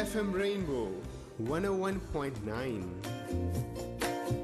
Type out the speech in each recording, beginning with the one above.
FM Rainbow 101.9.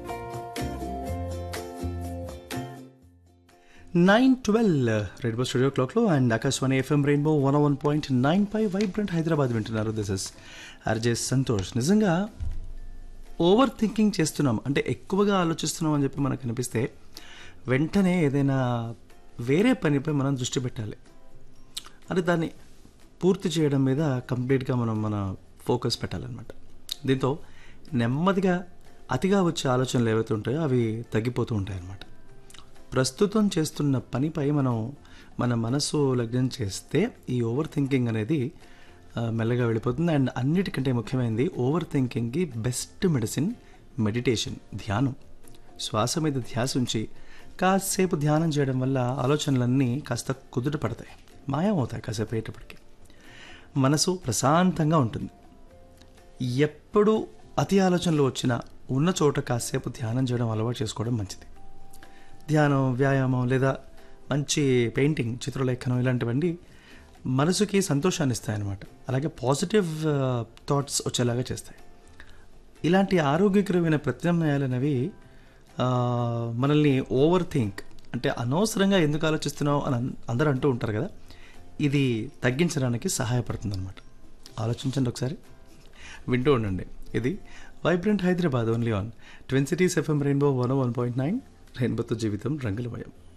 Nine twelve red bus studio క్లాక్లో and Akashvani FM rainbow one one point nine పై vibrant Hyderabad వింటున్నారు this is RJ Santosh నిజంగా over thinking చేస్తున్నాం అంటే ఎక్కువగా ఆలోచిస్తున్నాం అని చెప్పి మనకు అనిపిస్తే వెంటనే ఏదైనా వేరే పనిపై మనం దృష్టి పెట్టాలి అంటే దాన్ని పూర్తి చేయడం మీద కంప్లీట్గా మనం మన ఫోకస్ పెట్టాలన్నమాట దీంతో నెమ్మదిగా అతిగా వచ్చే ఆలోచనలు ఏవైతే ఉంటాయో అవి తగ్గిపోతూ ఉంటాయి అన్నమాట ప్రస్తుతం చేస్తున్న పనిపై మనం మన మనసు లగ్నం చేస్తే ఈ ఓవర్ థింకింగ్ అనేది ఆ, మెల్లగా వెళ్ళిపోతుంది అండ్ అన్నిటికంటే ముఖ్యమైనది ఓవర్ థింకింగ్కి బెస్ట్ మెడిసిన్ మెడిటేషన్ ధ్యానం శ్వాస మీద ధ్యాస ఉంచి కాసేపు ధ్యానం చేయడం వల్ల ఆలోచనలన్నీ కాస్త కుదుట పడతాయి మాయమవుతాయి కాసేపు అయ్యేటప్పటికి మనసు ప్రశాంతంగా ఉంటుంది ఎప్పుడు అతి ఆలోచనలు వచ్చినా ఉన్న చోట కాసేపు ధ్యానం చేయడం అలవాటు చేసుకోవడం మంచిది ధ్యానం వ్యాయామం లేదా మంచి పెయింటింగ్ చిత్రలేఖనం ఇలాంటివన్నీ మనసుకి సంతోషాన్ని ఇస్తాయన్నమాట అలాగే పాజిటివ్ థాట్స్ వచ్చేలాగా చేస్తాయి ఇలాంటి ఆరోగ్యకరమైన ప్రత్యామ్నాయాలు అనేవి ఆ, మనల్ని ఓవర్ థింక్ అంటే అనవసరంగా ఎందుకు ఆలోచిస్తున్నావు అని అన్- అందరూ అంటూ ఉంటారు కదా ఇది తగ్గించడానికి సహాయపడుతుంది అనమాట ఆలోచించండి ఒకసారి వింటూ ఉండండి ఇది vibrant Hyderabad only on twin cities FM rainbow one one point nine రెయిన్బోతో జీవితం రంగులమయం